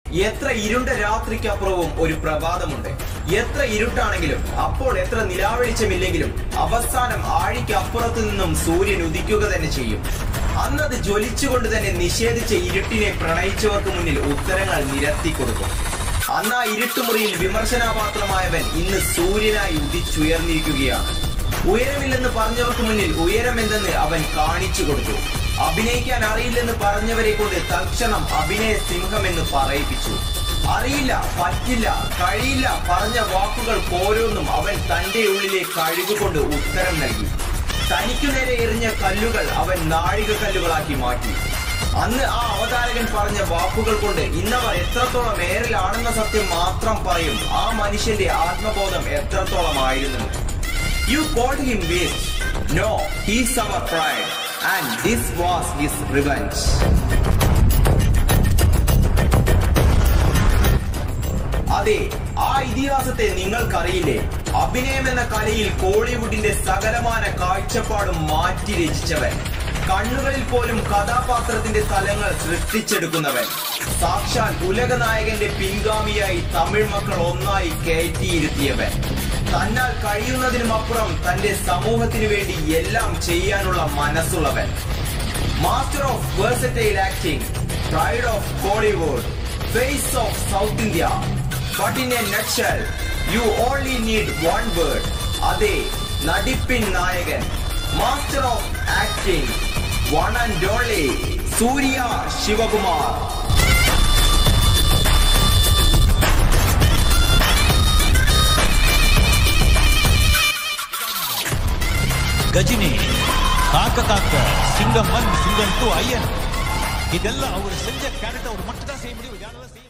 എത്ര ഇരുണ്ട രാത്രിക്കപ്പുറവും ഒരു പ്രഭാതമുണ്ട് എത്ര ഇരുട്ടാണെങ്കിലും അപ്പോൾ എത്ര നിലാവെളിച്ചമില്ലെങ്കിലും അവസാനം ആഴിക്കപ്പുറത്തു നിന്നും സൂര്യൻ ഉദിക്കുക തന്നെ ചെയ്യും അന്നത് ജ്വലിച്ചുകൊണ്ട് തന്നെ നിഷേധിച്ച ഇരുട്ടിനെ പ്രണയിച്ചവർക്ക് മുന്നിൽ ഉത്തരങ്ങൾ നിരത്തി കൊടുക്കും അന്ന് ആ ഇരുട്ടുമുറിയിൽ വിമർശനാപാത്രമായവൻ ഇന്ന് സൂര്യനായി ഉദിച്ചുയർന്നിരിക്കുകയാണ് ഉയരമില്ലെന്ന് പറഞ്ഞവർക്ക് മുന്നിൽ ഉയരമെന്തെന്ന് അവൻ കാണിച്ചു കൊടുത്തു അഭിനയിക്കാൻ അറിയില്ലെന്ന് പറഞ്ഞവരെ കൊണ്ട് തൽക്ഷണം അഭിനയ സിംഹമെന്ന് പറയിപ്പിച്ചു അറിയില്ല പറ്റില്ല കഴിയില്ല പറഞ്ഞ വാക്കുകൾ ഓരോന്നും അവൻ തന്റെ ഉള്ളിലെ കഴുകുകൊണ്ട് ഉത്തരം നൽകി തനിക്കു നേരെ എറിഞ്ഞ കല്ലുകൾ അവൻ നാഴിക കല്ലുകളാക്കി മാറ്റി അന്ന് ആ അവതാരകൻ പറഞ്ഞ വാക്കുകൾ കൊണ്ട് ഇന്നവർ എത്രത്തോളം ഏറിലാണെന്ന സത്യം മാത്രം പറയും ആ മനുഷ്യന്റെ ആത്മബോധം എത്രത്തോളമായിരുന്നു You called him waste. No, he's our pride. And this was his revenge. അതെ ആ ഇതിഹാസത്തെ നിങ്ങൾക്കറിയില്ലേ അഭിനയം എന്ന കലയിൽ കോളിവുഡിന്റെ സകലമാന കാഴ്ചപ്പാടും മാറ്റി രചിച്ചവൻ കണ്ണുകളിൽ പോലും കഥാപാത്രത്തിന്റെ തലങ്ങൾ സൃഷ്ടിച്ചെടുക്കുന്നവൻ സാക്ഷാൽ ഉലകനായകന്റെ പിൻഗാമിയായി തമിഴ് മക്കൾ ഒന്നായി കയറ്റിയിരുത്തിയവൻ തന്നാൽ കഴിയുന്നതിനുമപ്പുറം തന്റെ സമൂഹത്തിനു വേണ്ടി എല്ലാം ചെയ്യാനുള്ള മനസ്സുള്ളവൻ master of versatile acting pride of Bollywood face of South India but in a nutshell you only need one word അതെ നടിപ്പിൻ നായകൻ master of acting one and only Suriya Sivakumar Ghajini Kaakha Kaakha Singam one Singam two Ayan ಇದೆಲ್ಲ ಅವರು ಸಂಜೆ ಕ್ಯಾರೆಟ್ ಅವ್ರ ಮಟ್ಟದ செய்ய முடியும் யாரால செய்ய